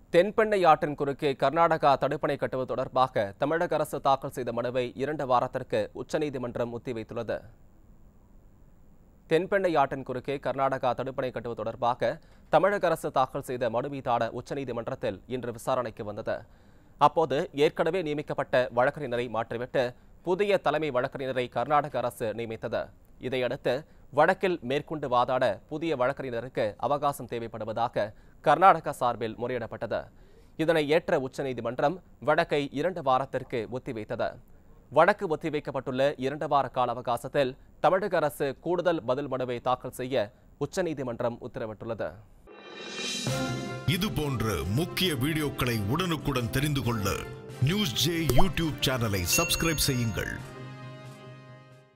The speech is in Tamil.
தென்பெண்ணை ஆற்றின் குறுக்கே கர்நாடகா தடுப்பணை கட்டுவது தொடர்பாக தமிழக அரசு தாக்கல் செய்த மனுவை இரண்டு வாரத்திற்கு உச்சநீதிமன்றம் ஒத்திவைத்துள்ளது தென்பெண்ணை ஆற்றின் குறுக்கே கர்நாடகா தடுப்பணை கட்டுவது தொடர்பாக தமிழக அரசு தாக்கல் செய்த மனு மீதான உச்சநீதிமன்றத்தில் இன்று விசாரணைக்கு வந்தது அப்போது ஏற்கனவே நியமிக்கப்பட்ட வழக்கறிஞரை மாற்றிவிட்டு புதிய தலைமை வழக்கறிஞரை கர்நாடக அரசு நியமித்தது இதையடுத்து வழக்கில் மேற்கொண்டு வாதாட புதிய வழக்கறிஞருக்கு அவகாசம் தேவைப்படுவதாக கர்நாடகா சார்பில் முறையிடப்பட்டது இதனை ஏற்ற உச்சநீதிமன்றம் வழக்கை இரண்டு வாரத்திற்கு ஒத்திவைத்தது வழக்கு ஒத்திவைக்கப்பட்டுள்ள இரண்டு வார கால அவகாசத்தில் தமிழக அரசு கூடுதல் பதில் மனுவை தாக்கல் செய்ய உச்சநீதிமன்றம் உத்தரவிட்டுள்ளது இது போன்ற முக்கிய வீடியோக்களை உடனுக்குடன் தெரிந்து கொள்ள நியூஸ் ஜே யூடியூப் சேனலை சப்ஸ்கிரைப் செய்யுங்கள்